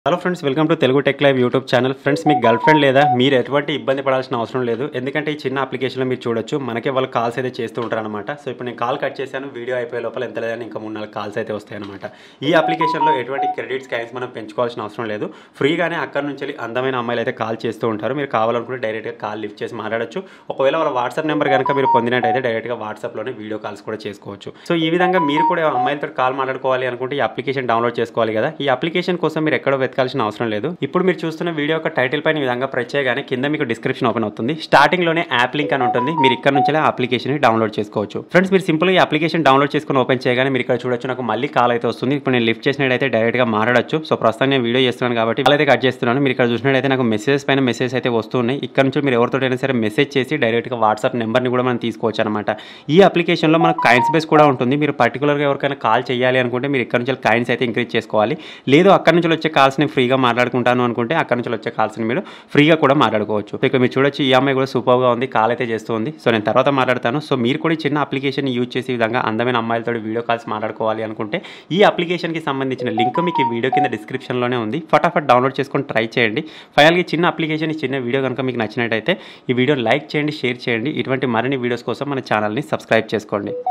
hello friends welcome to Telugu tech live YouTube channel friends మీకు girl friend లేదా మీరు ఎటువంటి ఇబ్బంది పడాల్సిన అవసరం లేదు ఎందుకంటే ఈ చిన్న అప్లికేషన్లో మీరు చూడొచ్చు మనకే వాళ్ళు కాల్స్ అయితే చేస్తూ ఉంటారు అనమాట సో ఇప్పుడు నేను కాల్ కట్ చేశాను వీడియో అయిపోయే లోపల ఎంత లేదని ఇంకా మూడు నాలుగు కాల్స్ అయితే వస్తాయన్నమాట ఈ అప్లికేషన్లో ఎటువంటి క్రెడిట్ స్కాన్స్ మనం పెంచుకోవాల్సిన అవసరం లేదు ఫ్రీగానే అక్కడ నుంచి వెళ్ళి అందమైన అమ్మాయిలు అయితే కాల్ చేస్తూ ఉంటారు మీరు కావాలనుకుంటే డైరెక్ట్గా కాల్ లిఫ్ట్ చేసి మాట్లాడచ్చు ఒకవేళ వాళ్ళ వాట్సాప్ నెంబర్ కనుక మీరు పొందినట్టయితే డైరెక్ట్గా వాట్సాప్లోనే వీడియో కాల్స్ కూడా చేసుకోవచ్చు సో ఈ విధంగా మీరు కూడా అమ్మాయిలతో కాల్ మాట్లాడుకోవాలి అనుకుంటే ఈ అప్లికేషన్ డౌన్లోడ్ చేసుకోవాలి కదా ఈ అప్లికేషన్ కోసం మీరు ఎక్కడో వెతకాల్సిన అవసరం లేదు ఇప్పుడు మీరు చూస్తున్న వీడియో యొక్క టైటిల్ పైన ఈ విధంగా ప్రెస్ చేయగానే కింద మీకు డిస్క్రిప్షన్ ఓపెన్ అవుతుంది స్టార్టింగ్ లోనే యాప్ లింక్ అని ఉంటుంది మీరు ఇక్కడ నుంచి అప్లికేషన్ డౌన్లోడ్ చేసుకోవచ్చు ఫ్రెండ్స్ మీరు సింపుల్ ఈ అప్లికేషన్ డౌన్లోడ్ చేసుకుని ఓపెన్ చేయగానే మీరు ఇక్కడ చూడొచ్చు నాకు మళ్ళీ కాల్ అయితే వస్తుంది ఇప్పుడు నేను లిఫ్ట్ చేసినట్టయితే డైరెక్ట్ గా మాట్లాడచ్చు సో ప్రస్తుతం నేను వీడియో చేస్తున్నాను కాబట్టి కాల్ అయితే కట్ చేస్తున్నాను మీరు ఇక్కడ చూసినట్టయితే నాకు మెసేజ్ పైన మెసేజ్ అయితే వస్తున్నాయి ఇక్కడ నుంచి మీరు ఎవరితోటైనా సరే మెసేజ్ చేసి డైరెక్ట్ గా వాట్సాప్ నెంబర్ని కూడా మనం తీసుకోవచ్చు అనమాట ఈ అప్లికేషన్లో మనకు కాయిన్స్ బేస్ కూడా ఉంటుంది మీరు పర్టికులర్గా ఎవరికైనా కాల్ చేయాలి అనుకుంటే మీరు ఇక్కడ నుంచి కాయిన్స్ అయితే ఇంక్రీజ్ చేసుకోవాలి లేదు అక్కడ నుంచి వచ్చే కాల్స్ని ఫ్రీగా మాట్లాడుకుంటాను అనుకుంటే అక్కడ నుంచి వచ్చే కాల్స్ని మీరు ఫ్రీగా కూడా మాట్లాడుకోవచ్చు సో ఇక్కడ మీరు చూడొచ్చు ఈ అమ్మాయి కూడా సూపర్గా ఉంది కాల్ అయితే చేస్తుంది సో నేను తర్వాత మాట్లాడతాను సో మీరు కూడా ఈ చిన్న అప్లికేషన్ యూజ్ చేసే విధంగా అందమైన అమ్మాయిలతో వీడియో కాల్స్ మాట్లాడుకోవాలి అనుకుంటే ఈ అప్లికేషన్కి సంబంధించిన లింక్ మీకు ఈ వీడియో కింద డిస్క్రిప్షన్లోనే ఉంది ఫటాఫట్ డౌన్లోడ్ చేసుకొని ట్రై చేయండి ఫైనల్గా ఈ చిన్న అప్లికేషన్ ఈ చిన్న వీడియో కనుక మీకు నచ్చినట్టయితే ఈ వీడియో లైక్ చేయండి షేర్ చేయండి ఇటువంటి మరిన్ని వీడియోస్ కోసం మన ఛానల్ని సబ్స్క్రైబ్ చేసుకోండి